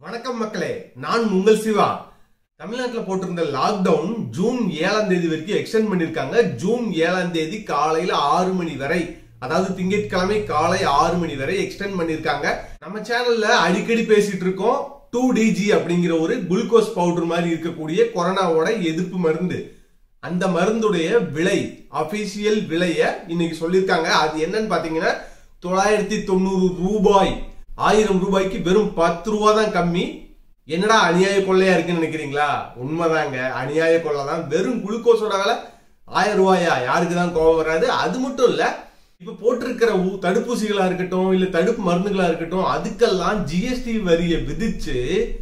வணக்கம் மக்களே நான் உங்கள் சிவா தமிழ்நாட்டில் போட்டிருந்த லாக்டவுன் ஜூன் ஏழாம் தேதி வரைக்கும் எக்ஸ்டெண்ட் பண்ணிருக்காங்க ஜூன் ஏழாம் தேதி காலையில ஆறு மணி வரை அதாவது திங்கட்கிழமை காலை ஆறு மணி வரை எக்ஸ்டெண்ட் பண்ணிருக்காங்க நம்ம சேனல்ல அடிக்கடி பேசிட்டு இருக்கோம் டூ டிஜி அப்படிங்கிற ஒரு குளுக்கோஸ் பவுடர் மாதிரி இருக்கக்கூடிய கொரோனாவோட எதிர்ப்பு மருந்து அந்த மருந்துடைய விலை அபிஷியல் விலைய இன்னைக்கு சொல்லியிருக்காங்க அது என்னன்னு பாத்தீங்கன்னா தொள்ளாயிரத்தி தொண்ணூறு ரூபாய் ஆயிரம் ரூபாய்க்கு வெறும் பத்து ரூபா தான் கம்மி என்னடா அநியாய கொள்ளையா இருக்குன்னு நினைக்கிறீங்களா உண்மைதாங்க அநியாய கொள்ளை தான் வெறும் குளுக்கோஸோட விலை ஆயிரம் ரூபாயா யாருக்கு தான் கோபம் வராது அது மட்டும் இல்ல இப்ப போட்டிருக்கிற ஊ- தடுப்பூசிகளா இருக்கட்டும் இல்ல தடுப்பு மருந்துகளா இருக்கட்டும் அதுக்கெல்லாம் ஜிஎஸ்டி வரியை விதிச்சு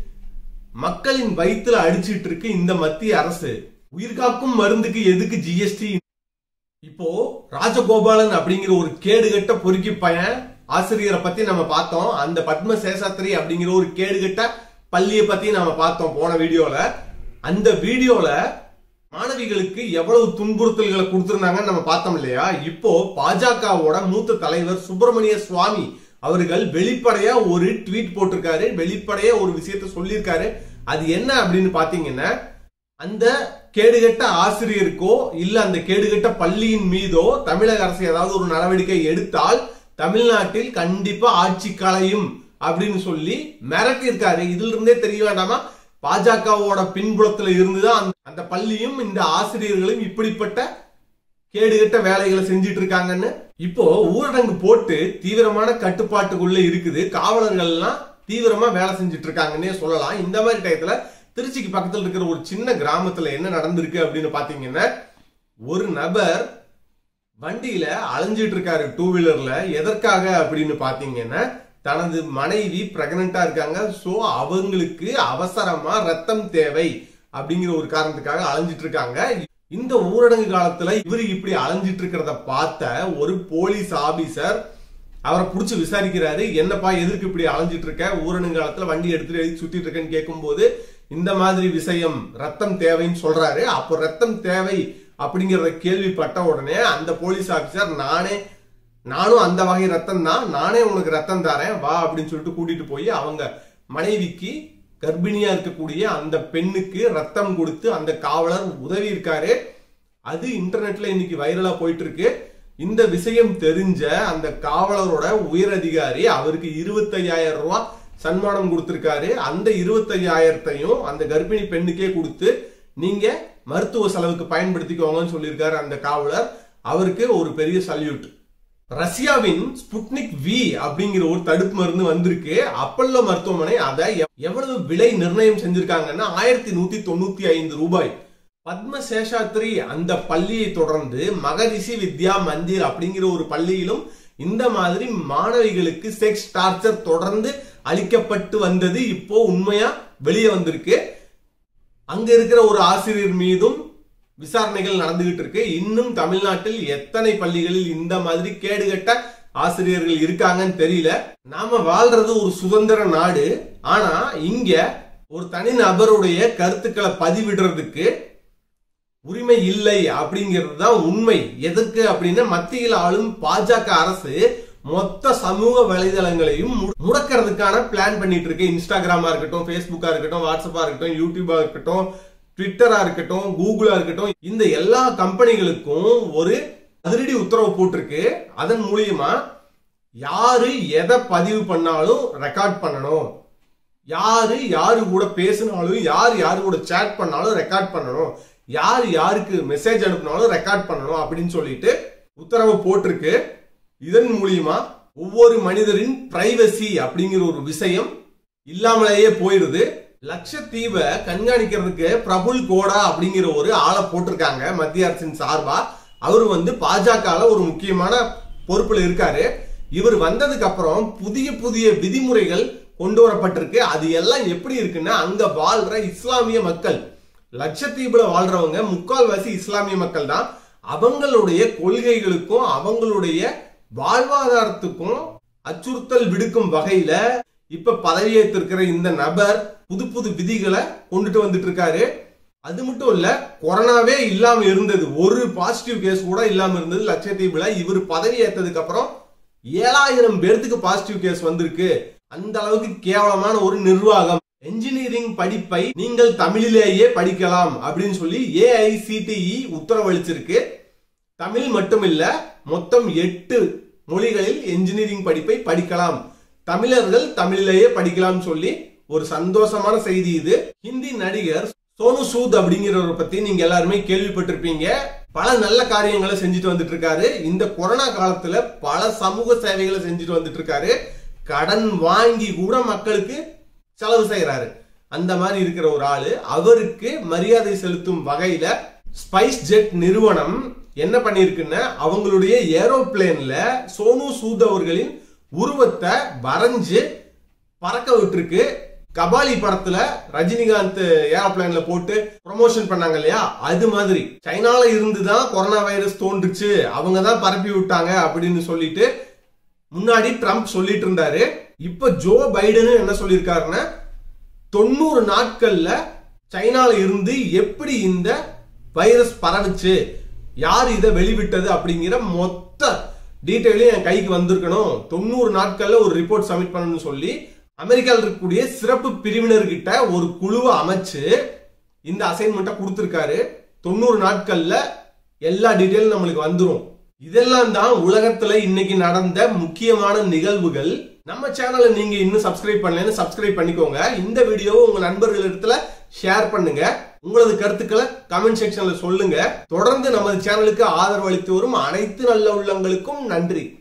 மக்களின் வயித்துல அடிச்சிட்டு இருக்கு இந்த மத்திய அரசு உயிர்காக்கும் மருந்துக்கு எதுக்கு ஜிஎஸ்டி இப்போ ராஜகோபாலன் அப்படிங்கிற ஒரு கேடுகட்ட பொறுக்கி பையன் ஆசிரியரை பத்தி நம்ம பார்த்தோம் அந்த பத்ம சேஷாத்ரி அப்படிங்கிற ஒரு கேடுகட்ட பள்ளியை பத்தி நாம பார்த்தோம் போன வீடியோல அந்த வீடியோல மாணவிகளுக்கு எவ்வளவு துன்புறுத்தல்களை கொடுத்திருந்தாங்கன்னு நம்ம பார்த்தோம் இல்லையா இப்போ பாஜகவோட மூத்த தலைவர் சுப்பிரமணிய சுவாமி அவர்கள் வெளிப்படையா ஒரு ட்வீட் போட்டிருக்காரு வெளிப்படையா ஒரு விஷயத்த சொல்லியிருக்காரு அது என்ன அப்படின்னு பாத்தீங்கன்னா அந்த கேடுகட்ட ஆசிரியருக்கோ இல்ல அந்த கேடுகட்ட பள்ளியின் மீதோ தமிழக அரசு ஏதாவது ஒரு நடவடிக்கை எடுத்தால் தமிழ்நாட்டில் கண்டிப்பா ஆட்சி களையும் அப்படின்னு சொல்லி மிரட்டி இருக்காரு இதுல இருந்தே தெரிய வேண்டாமா பாஜகவோட பின்புலத்துல இருந்துதான் அந்த- அந்த பள்ளியும் இந்த ஆசிரியர்களும் இப்படிப்பட்ட கேடுகட்ட வேலைகளை செஞ்சிட்டு இருக்காங்கன்னு இப்போ ஊரடங்கு போட்டு தீவிரமான கட்டுப்பாட்டுக்குள்ள இருக்குது காவலர்கள் எல்லாம் தீவிரமா வேலை செஞ்சுட்டு இருக்காங்கன்னே சொல்லலாம் இந்த மாதிரி டயத்துல திருச்சிக்கு பக்கத்துல இருக்கிற ஒரு சின்ன கிராமத்துல என்ன நடந்திருக்கு அப்படின்னு பாத்தீங்கன்னா ஒரு நபர் வண்டியில அலைஞ்சிட்டு இருக்காரு டூ வீலர்ல எதற்காக அப்படின்னு பாத்தீங்கன்னா தனது மனைவி பிரெக்னண்டா இருக்காங்க சோ அவங்களுக்கு அவசரமா ரத்தம் தேவை அப்படிங்கிற ஒரு காரணத்துக்காக அலைஞ்சிட்டு இருக்காங்க இந்த ஊரடங்கு காலத்துல இவரு இப்படி அலைஞ்சிட்டு இருக்கிறத பார்த்த ஒரு போலீஸ் ஆபீசர் அவரை புடிச்சு விசாரிக்கிறாரு என்னப்பா எதுக்கு இப்படி அலைஞ்சிட்டு இருக்க ஊரடங்கு காலத்துல வண்டி எடுத்துட்டு எதுக்கு சுத்திட்டு இருக்கேன்னு கேட்கும்போது இந்த மாதிரி விஷயம் ரத்தம் தேவைன்னு சொல்றாரு அப்போ ரத்தம் தேவை அப்படிங்கறத கேள்விப்பட்ட உடனே அந்த போலீஸ் ஆபீசர் நானே நானும் அந்த வகை ரத்தம் தான் நானே உனக்கு ரத்தம் தரேன் வா அப்படின்னு சொல்லிட்டு கூட்டிட்டு போய் அவங்க மனைவிக்கு கர்ப்பிணியா இருக்கக்கூடிய அந்த பெண்ணுக்கு ரத்தம் கொடுத்து அந்த காவலர் உதவி இருக்காரு அது இன்டர்நெட்ல இன்னைக்கு வைரலா போயிட்டு இருக்கு இந்த விஷயம் தெரிஞ்ச அந்த காவலரோட உயர் அதிகாரி அவருக்கு இருபத்தையாயிரம் ரூபாய் சன்மானம் கொடுத்திருக்காரு அந்த இருபத்தையாயிரத்தையும் அந்த கர்ப்பிணி பெண்ணுக்கே கொடுத்து நீங்க மருத்துவ செலவுக்கு பயன்படுத்திக்கோங்கன்னு சொல்லியிருக்காரு அந்த காவலர் அவருக்கு ஒரு பெரிய சல்யூட் ரஷ்யாவின் ஸ்புட்னிக் வி அப்படிங்கிற ஒரு தடுப்பு மருந்து வந்திருக்கு அப்பல்லோ மருத்துவமனை அதை எவ்- எவ்வளவு விலை நிர்ணயம் செஞ்சிருக்காங்கன்னா ஆயிரத்தி நூத்தி தொண்ணூத்தி ஐந்து ரூபாய் பத்ம சேஷாத்ரி அந்த பள்ளியை தொடர்ந்து மகரிஷி வித்யா மந்திர் அப்படிங்கிற ஒரு பள்ளியிலும் இந்த மாதிரி மாணவிகளுக்கு செக்ஸ் டார்ச்சர் தொடர்ந்து அளிக்கப்பட்டு வந்தது இப்போ உண்மையா வெளியே வந்திருக்கு அங்க இருக்கிற ஒரு ஆசிரியர் மீதும் விசாரணைகள் நடந்துகிட்டு இருக்கு இன்னும் தமிழ்நாட்டில் எத்தனை பள்ளிகளில் இந்த மாதிரி கேடுகட்ட ஆசிரியர்கள் இருக்காங்கன்னு தெரியல நாம வாழ்றது ஒரு சுதந்திர நாடு ஆனா இங்க ஒரு தனி நபருடைய கருத்துக்களை பதிவிடுறதுக்கு உரிமை இல்லை அப்படிங்கிறது தான் உண்மை எதற்கு அப்படின்னா மத்தியில் ஆளும் பாஜக அரசு மொத்த சமூக வலைதளங்களையும் மு- முடக்கிறதுக்கான பிளான் பண்ணிட்டு இருக்கு இன்ஸ்டாகிராமா இருக்கட்டும் ஃபேஸ்புக்கா இருக்கட்டும் வாட்ஸ்அப்பா இருக்கட்டும் யூடியூபா இருக்கட்டும் ட்விட்டரா இருக்கட்டும் கூகுளா இருக்கட்டும் இந்த எல்லா கம்பெனிகளுக்கும் ஒரு அதிரடி உத்தரவு போட்டிருக்கு அதன் மூலியமா யாரு எதை பதிவு பண்ணாலும் ரெக்கார்ட் பண்ணணும் யாரு யாரு கூட பேசினாலும் யார் யாரு கூட சேட் பண்ணாலும் ரெக்கார்ட் பண்ணணும் யார் யாருக்கு மெசேஜ் அனுப்பினாலும் ரெக்கார்ட் பண்ணணும் அப்படின்னு சொல்லிட்டு உத்தரவு போட்டிருக்கு இதன் மூலியமா ஒவ்வொரு மனிதரின் பிரைவசி அப்படிங்கிற ஒரு விஷயம் இல்லாமலேயே போயிடுது லட்சத்தீவை கண்காணிக்கிறதுக்கு பிரபுல் கோடா அப்படிங்கிற ஒரு ஆளை போட்டிருக்காங்க மத்திய அரசின் சார்பா அவர் வந்து பாஜகல ஒரு முக்கியமான பொறுப்புல இருக்காரு இவர் வந்ததுக்கு அப்புறம் புதிய புதிய விதிமுறைகள் கொண்டு வரப்பட்டிருக்கு அது எல்லாம் எப்படி இருக்குன்னா அங்க வாழ்ற இஸ்லாமிய மக்கள் லட்சத்தீவுல வாழ்றவங்க முக்கால்வாசி இஸ்லாமிய மக்கள் தான் அவங்களுடைய கொள்கைகளுக்கும் அவங்களுடைய வாழ்வாதாரத்துக்கும் அச்சுறுத்தல் விடுக்கும் வகையில இப்ப பதவியேற்றிருக்கிற இந்த நபர் புது புது விதிகளை கொண்டுட்டு வந்துட்டு இருக்காரு அது மட்டும் இல்ல கொரோனாவே இல்லாம இருந்தது ஒரு பாசிட்டிவ் கேஸ் கூட இல்லாம இருந்தது லட்சத்தீவுல இவர் பதவி ஏத்ததுக்கு அப்புறம் ஏழாயிரம் பேர்த்துக்கு பாசிட்டிவ் கேஸ் வந்திருக்கு அந்த அளவுக்கு கேவலமான ஒரு நிர்வாகம் என்ஜினியரிங் படிப்பை நீங்கள் தமிழிலேயே படிக்கலாம் அப்படின்னு சொல்லி ஏஐசிடிஇ உத்தரவளிச்சிருக்கு தமிழ் மட்டுமில்ல மொத்தம் எட்டு மொழிகளில் என்ஜினியரிங் படிப்பை படிக்கலாம் தமிழர்கள் தமிழிலேயே படிக்கலாம் சொல்லி ஒரு சந்தோஷமான செய்தி இது ஹிந்தி நடிகர் சோனு சூத் அப்படிங்கிறவரை பத்தி நீங்க எல்லாருமே கேள்விப்பட்டிருப்பீங்க பல நல்ல காரியங்களை செஞ்சுட்டு வந்துட்டு இருக்காரு இந்த கொரோனா காலத்துல பல சமூக சேவைகளை செஞ்சுட்டு வந்துட்டு இருக்காரு கடன் வாங்கி கூட மக்களுக்கு செலவு செய்யறாரு அந்த மாதிரி இருக்கிற ஒரு ஆளு அவருக்கு மரியாதை செலுத்தும் வகையில ஸ்பைஸ் ஜெட் நிறுவனம் என்ன பண்ணிருக்குன்னா அவங்களுடைய ஏரோப்ளேன்ல சோனு சூத் அவர்களின் உருவத்தை வரைஞ்சு பறக்க விட்டுருக்கு கபாலி படத்துல ரஜினிகாந்த் ஏரோப்ளேன்ல போட்டு ப்ரொமோஷன் பண்ணாங்க இல்லையா அது மாதிரி சைனால இருந்து தான் கொரோனா வைரஸ் தோன்றுச்சு அவங்க தான் பரப்பி விட்டாங்க அப்படின்னு சொல்லிட்டு முன்னாடி ட்ரம்ப் சொல்லிட்டு இருந்தாரு இப்ப ஜோ பைடனு என்ன சொல்லியிருக்காருன்னா தொண்ணூறு நாட்கள்ல சைனால இருந்து எப்படி இந்த வைரஸ் பரவுச்சு யார் இதை வெளிவிட்டது அப்படிங்கிற மொத்த டீட்டெயிலும் என் கைக்கு வந்திருக்கணும் தொண்ணூறு நாட்கள்ல ஒரு ரிப்போர்ட் சப்மிட் பண்ணணும்னு சொல்லி அமெரிக்காவில் இருக்கக்கூடிய சிறப்பு பிரிவினர்கிட்ட ஒரு குழுவை அமைச்சு இந்த அசைன்மெண்ட்டை கொடுத்துருக்காரு தொண்ணூறு நாட்கள்ல எல்லா டீட்டெயிலும் நம்மளுக்கு வந்துரும் இதெல்லாம் தான் உலகத்துல இன்னைக்கு நடந்த முக்கியமான நிகழ்வுகள் நம்ம சேனலை நீங்க இன்னும் சப்ஸ்கிரைப் பண்ணலன்னு சப்ஸ்கிரைப் பண்ணிக்கோங்க இந்த வீடியோவை உங்க நண்பர்கள் இடத்துல ஷேர் பண்ணுங்க உங்களது கருத்துக்களை கமெண்ட் செக்ஷன்ல சொல்லுங்க தொடர்ந்து நமது சேனலுக்கு ஆதரவு அளித்து வரும் அனைத்து நல்ல உள்ளங்களுக்கும் நன்றி